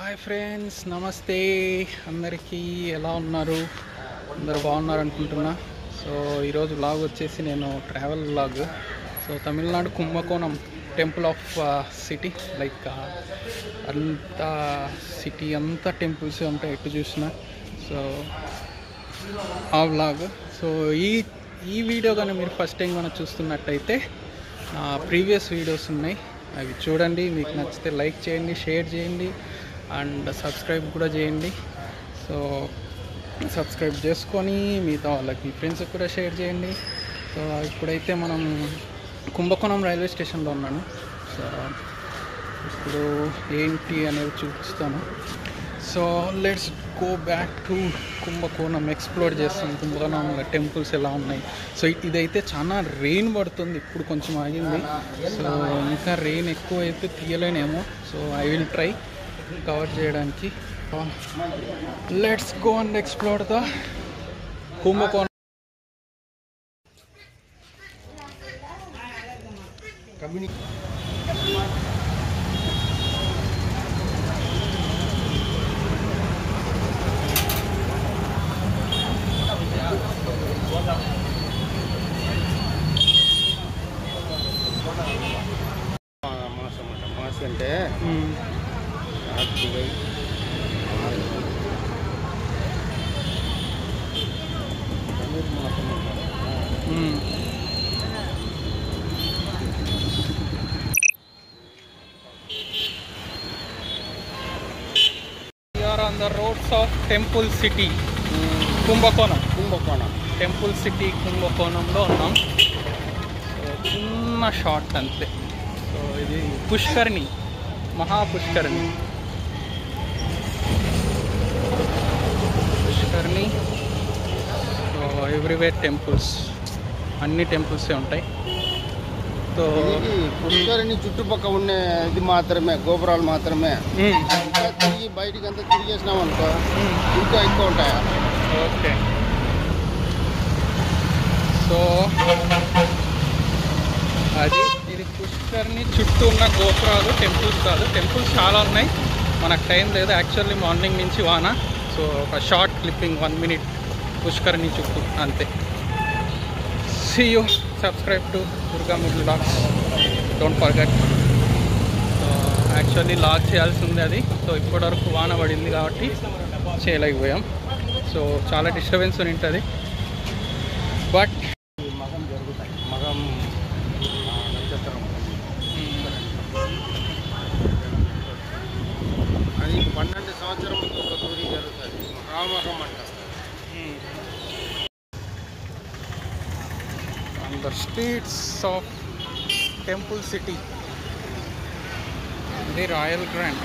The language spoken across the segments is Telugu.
హాయ్ ఫ్రెండ్స్ నమస్తే అందరికీ ఎలా ఉన్నారు అందరు బాగున్నారు అనుకుంటున్నా సో ఈరోజు వ్లాగ్ వచ్చేసి నేను travel vlog so Tamil Nadu Kumbakonam temple of city like అంత సిటీ అంతా టెంపుల్స్ ఉంటాయి ఎటు చూసినా సో ఆ వ్లాగ్ సో ఈ ఈ వీడియో కానీ మీరు ఫస్ట్ టైం మనం చూస్తున్నట్టయితే నా ప్రీవియస్ వీడియోస్ ఉన్నాయి అవి చూడండి మీకు నచ్చితే లైక్ చేయండి షేర్ చేయండి అండ్ సబ్స్క్రైబ్ కూడా చేయండి సో సబ్స్క్రైబ్ చేసుకొని మిగతా వాళ్ళకి మీ ఫ్రెండ్స్కి కూడా షేర్ చేయండి సో ఇప్పుడైతే మనం కుంభకోణం రైల్వే స్టేషన్లో ఉన్నాను సో ఇప్పుడు ఏంటి అనేది చూపిస్తాను so let's go back to Kumbakonam explore చేస్తాం కుంభకోణంలో టెంపుల్స్ ఎలా ఉన్నాయి సో ఇదైతే చాలా రెయిన్ పడుతుంది ఇప్పుడు కొంచెం ఆగింది సో ఇంకా రెయిన్ ఎక్కువ అయితే తీయలేనేమో so I will try cover చేయడానికి let's go and explore the Kumbakonam మాసం అంట మాసి అంటే మ్మ్. కార్తీకై ధనుర్మాసం అంటారు. మ్మ్. We are on the roads of Temple City, కుంభకోణం కుంభకోణం టెంపుల్ సిటీ కుంభకోణంలో ఉన్నాం సో చిన్న షార్ట్ అంతే సో ఇది పుష్కరిణి మహా పుష్కరిణి పుష్కరిణి సో ఎవ్రీవేర్ టెంపుల్స్ అన్ని టెంపుల్సే ఉంటాయి సో ఇది పుష్కరిణి చుట్టుపక్కల ఉండే ఇది మాత్రమే గోపురాలు మాత్రమే మ్మ్. ఇంకా తిరిగి బయటికి అంతా తిరిగేసినాం అనుకో మ్మ్. ఇంకా ఎక్కువ ఉంటాయి ఓకే సో అది ఇది పుష్కర్ని చుట్టూ ఉన్న గోపురాలు టెంపుల్స్ కాదు టెంపుల్స్ చాలా ఉన్నాయి మనకు టైం లేదు యాక్చువల్లీ మార్నింగ్ నుంచి వాన సో ఒక షార్ట్ క్లిప్పింగ్ వన్ మినిట్ పుష్కర్ని చుట్టూ అంతే see you subscribe to Durga middle logs don't forget actually log చేయాల్సి ఉంది అది సో ఇప్పటివరకు వాన పడింది కాబట్టి చేయలేకపోయాం సో చాలా డిస్టర్బెన్స్ ఉంటుంది బట్ ఈ మగం జరుగుతాయి మగం ఆ, నక్షత్రం అది పన్నెండు సంవత్సరం ఒక తూరి జరుగుతుంది మహామహం అంటారు on the streets of temple city ఇది రాయల్ గ్రాండ్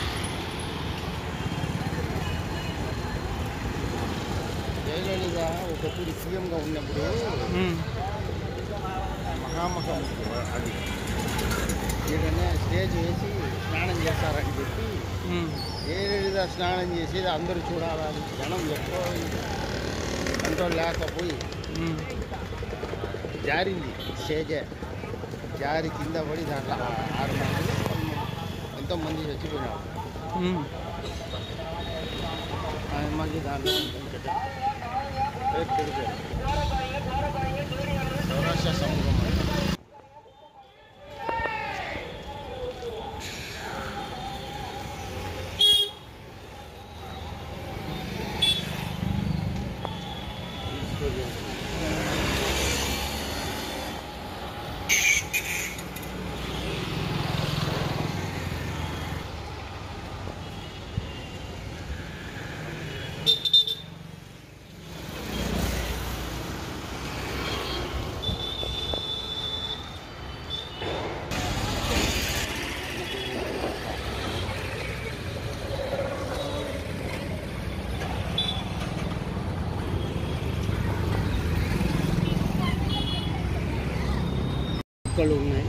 జయలలిత ఒకప్పుడు సీఎంగా ఉన్నప్పుడు మహామహం అది ఈడనే స్టేజ్ వేసి స్నానం చేస్తారని చెప్పి జయలలిత స్నానం చేసేది అందరూ చూడాలని జనం ఎక్కువ కంట్రోల్ లేకపోయి జారింది స్టేజే జారి కింద పడి దాంట్లో ఆరు మంది ఎంతో మంది చచ్చిపోయినారు ఆయన మళ్ళీ దాంట్లో పేరు చెడిపోయారు సౌరాష్ట్ర సమూహం అంటే. కుక్కలు ఉన్నాయి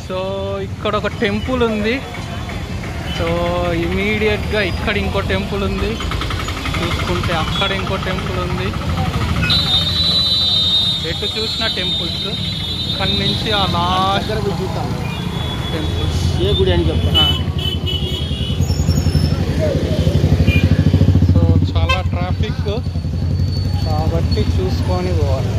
సో ఇక్కడ ఒక టెంపుల్ ఉంది సో ఇమీడియట్గా ఇక్కడ ఇంకో టెంపుల్ ఉంది చూసుకుంటే అక్కడ ఇంకో టెంపుల్ ఉంది ఎటు చూసిన టెంపుల్స్ ఇక్కడి నుంచి ఆ లాస్ట్ దగ్గర పోయి చూద్దాం టెంపుల్స్ ఏ గుడి అని చెప్తా సో చాలా ట్రాఫిక్ కాబట్టి చూసుకొని పోవాలి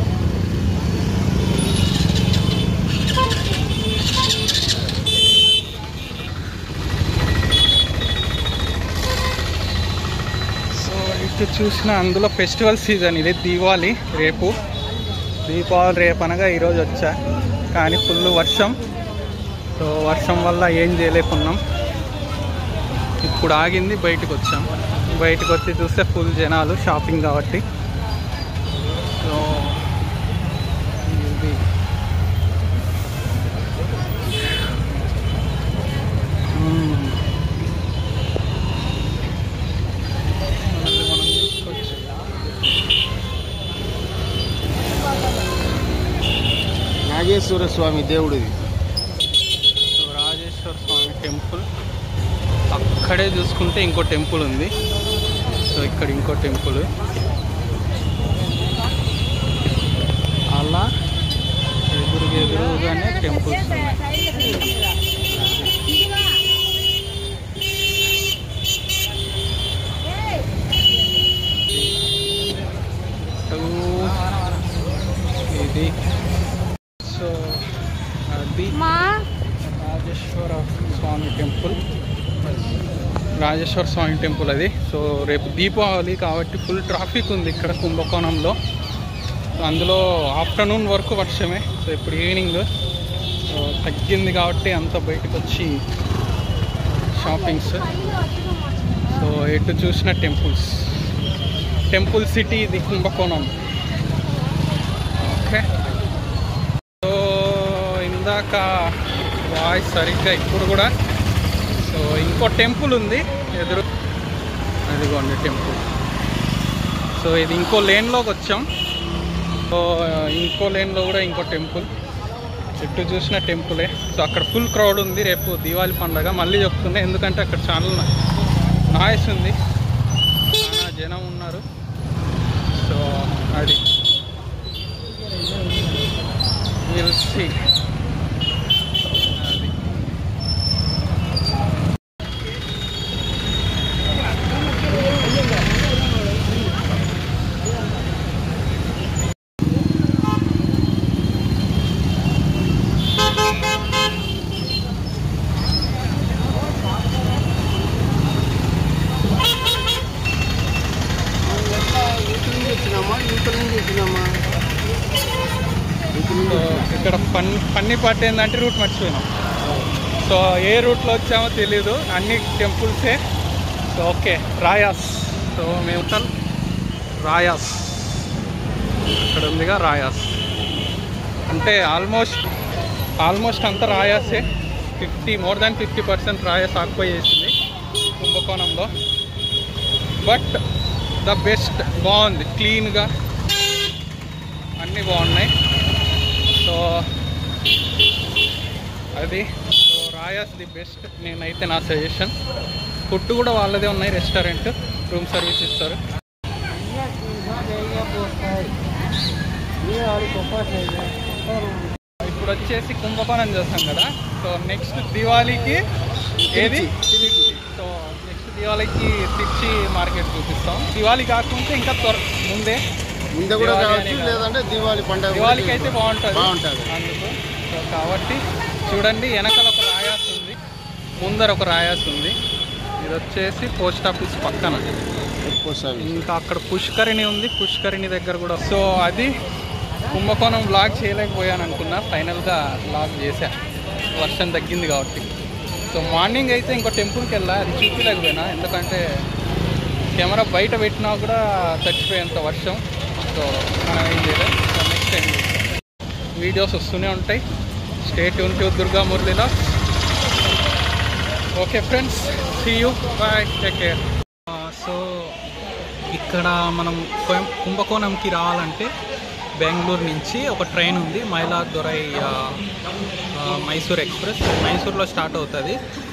సో ఇటు చూసిన అందులో ఫెస్టివల్ సీజన్ ఇది దీపావళి రేపు దీపావళి రేపు అనగా ఈరోజు వచ్చా కానీ ఫుల్ వర్షం సో వర్షం వల్ల ఏం చేయలేకున్నాం ఇప్పుడు ఆగింది బయటకు వచ్చాం బయటకు వచ్చి చూస్తే ఫుల్ జనాలు షాపింగ్ కాబట్టి సో ఇది మ్మ్. మళ్ళీ మనం చూసుకోవచ్చు. నాగేశ్వర స్వామి దేవుడిది సో రాజేశ్వర స్వామి టెంపుల్ అక్కడే చూసుకుంటే ఇంకో టెంపుల్ ఉంది సో ఇక్కడ ఇంకో టెంపుల్ అలా ఎదురు ఎదురుగానే టెంపుల్స్ ఉన్నాయి ఇది సో అది రాజేశ్వర స్వామి టెంపుల్ రాజేశ్వర స్వామి టెంపుల్ అది సో రేపు దీపావళి కాబట్టి ఫుల్ ట్రాఫిక్ ఉంది ఇక్కడ కుంభకోణంలో సో అందులో ఆఫ్టర్నూన్ వరకు వర్షమే సో ఇప్పుడు ఈవినింగ్ సో తగ్గింది కాబట్టి అంత బయటకు వచ్చి షాపింగ్స్ సో ఎటు చూసిన టెంపుల్స్ టెంపుల్ సిటీ ఇది కుంభకోణం ఓకే సో ఇందాక వాయిస్ సరిగ్గా ఇప్పుడు కూడా సో ఇంకో టెంపుల్ ఉంది ఎదురు అదిగోండి టెంపుల్ సో ఇది ఇంకో లేన్లోకి వచ్చాం సో ఇంకో లేన్లో కూడా ఇంకో టెంపుల్ చుట్టూ చూసిన టెంపులే సో అక్కడ ఫుల్ క్రౌడ్ ఉంది రేపు దీవాళి పండగ మళ్ళీ చెప్తున్నా ఎందుకంటే అక్కడ చాలా నాయిస్ ఉంది చాలా జనం ఉన్నారు సో అది విల్ సీ అది ఇటు నుంచి వచ్చినామా ఇవతల నుంచి వచ్చినామా ఇటు నుంచి సో ఇక్కడ ఫన్ ఫన్నీ పార్ట్ ఏంటంటే రూట్ మర్చిపోయినాం సో ఏ రూట్లో వచ్చామో తెలీదు అన్ని టెంపుల్సే సో ఓకే రాయాస్ సో మేము ఉంటాం రాయాస్ ఇక్కడ ఉందిగా రాయాస్ అంటే ఆల్మోస్ట్ ఆల్మోస్ట్ అంతా రాయాసే fifty more than fifty percent Rayas occupy చేసింది కుంభకోణంలో బట్ ద బెస్ట్ బాగుంది క్లీన్గా అన్నీ బాగున్నాయి సో అది సో రాయాస్ ది బెస్ట్ నేనైతే నా సజెషన్ ఫుడ్ కూడా వాళ్ళదే ఉన్నాయి రెస్టారెంట్ రూమ్ సర్వీస్ ఇస్తారు ఇప్పుడు వచ్చేసి కుంభకోణం చేస్తాం కదా సో నెక్స్ట్ దివాళీకి ఏది సో నెక్స్ట్ దివాళీకి తిచ్చి మార్కెట్ చూపిస్తాం దివాళీ కాకుంటే ఇంకా త్వర ముందే ముందే కూడా దివాళీ కావచ్చు అనే కాదు. లేదంటే దివాళి పండుగ కూడా దివాళీకి అయితే బాగుంటుంది బాగుంటుంది అందుకు సో కాబట్టి చూడండి వెనకాల ఒక రాయాస్ ఉంది ముందర ఒక రాయాస్ ఉంది ఇది వచ్చేసి పోస్ట్ ఆఫీస్ పక్కన ఎక్కువ సర్వీస్ ఇంకా అక్కడ పుష్కరిణి ఉంది పుష్కరిణి దగ్గర కూడా సో అది కుంభకోణం బ్లాగ్ చేయలేకపోయాను అనుకున్నా ఫైనల్గా బ్లాగ్ చేశా వర్షం తగ్గింది కాబట్టి సో మార్నింగ్ అయితే ఇంకో టెంపుల్కి వెళ్ళా అది చూపించలేకపోయినా ఎందుకంటే కెమెరా బయట పెట్టినా కూడా చచ్చిపోయేంత వర్షం సో మనం ఏం చేయలేదు సో నెక్స్ట్ టైం వీడియోస్ వస్తూనే ఉంటాయి స్టేట్ ఉంటూ దుర్గా మురళిలో okay friends see you bye take care so ఇక్కడ మనం కోయం- కుంభకోణంకి రావాలంటే బెంగళూరు నుంచి ఒక ట్రైన్ ఉంది మైలాదురై ఆ, ఆ, మైసూర్ ఎక్స్ప్రెస్ మైసూర్లో స్టార్ట్ అవుతుంది